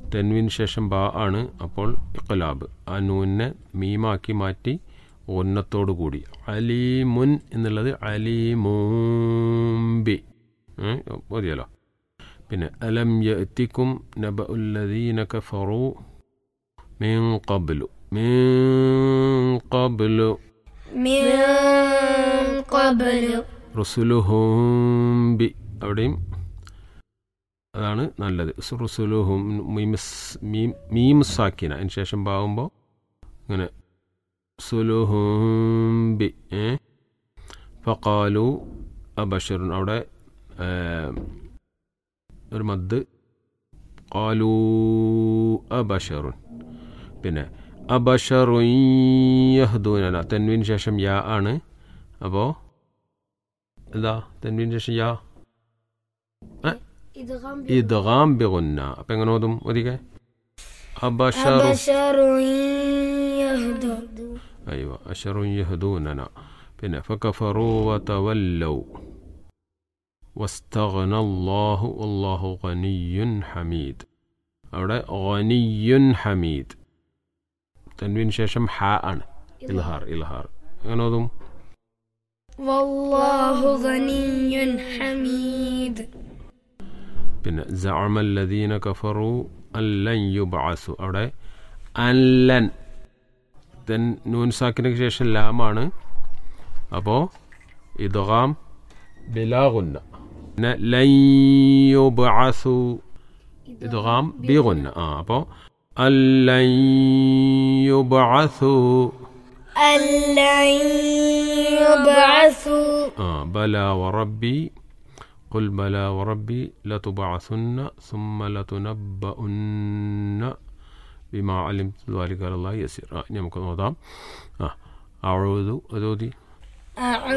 തെൻവിന് ശേഷം ബാ ആണ് അപ്പോൾ ഇഖ്ലാബ് ആ നൂനെ മീമാക്കി മാറ്റി ഒന്നത്തോടു കൂടി അലീമുൻ എന്നുള്ളത് അലീമൂംബി ഏ, മതിയല്ലോ പിന്നെ അലം യത്തിക്കും നബ ഉല്ലദീന കഫറു മീൻ ഖബ്ലു മീൻ ഖബ്ലു من قبل റുസുലുഹും ബി അവിടെയും അതാണ് നല്ലത് റുസുലുഹും മീമിസ് മീം മീം സാക്കിന അതിന് ശേഷം പാകുമ്പോൾ ഇങ്ങനെ സുലുഹും ബി ഏ ഫക്കാലു അബഷറുൻ അവിടെ ഏ, ഒരു മദ് കാലു അബഷറുൻ പിന്നെ അബഷറുൻ യഹ്ദൂനന തെൻവിന് ശേഷം യാ ആണ് അപ്പോൾ എന്താ തെൻവിന് ശേഷം യാ إدغام ഇദ്ഗാം ബിഗുന്ന അപ്പം എങ്ങനെ ഓതും ഒതിക്കെ അബഷറു بشر يهدو അയ്യോ അഷറു യഹ്ദൂനന പിന്നെ ഫകഫറു വതവല്ലൗ വസ്തഗ്ന അല്ലാഹു അല്ലാഹു ഗനിയ്യുൻ ഹമീദ് അവിടെ ഗനിയ്യുൻ ഹമീദ് തൻവിന് ശേഷം ഹ ആണ് ഇൽഹാർ ഇൽഹാർ എങ്ങനെ ഓതും والله غني حميد പിന്നെ ജഅമല്ലദീന കഫറു അല്ലൻ യുബഅസു അവിടെ അല്ലൻ തെൻ നൂൻ സാക്കിന് ശേഷം ലാമാണ് അപ്പോൾ ഇദ്ഗാം ബിലാഗുന്ന പിന്നെ ലൻ യുബഅസു ഇദ്ഗാം ബിഗുന്ന ആ അപ്പോൾ അല്ലൻ യുബഅസു ألن يبعثوا آه بلى وربي قل بلى وربي لتبعثن ثم لتنبؤن بما علمت ذلك على الله يسير آه نعم كذا آه أعوذ أذودي أعوذ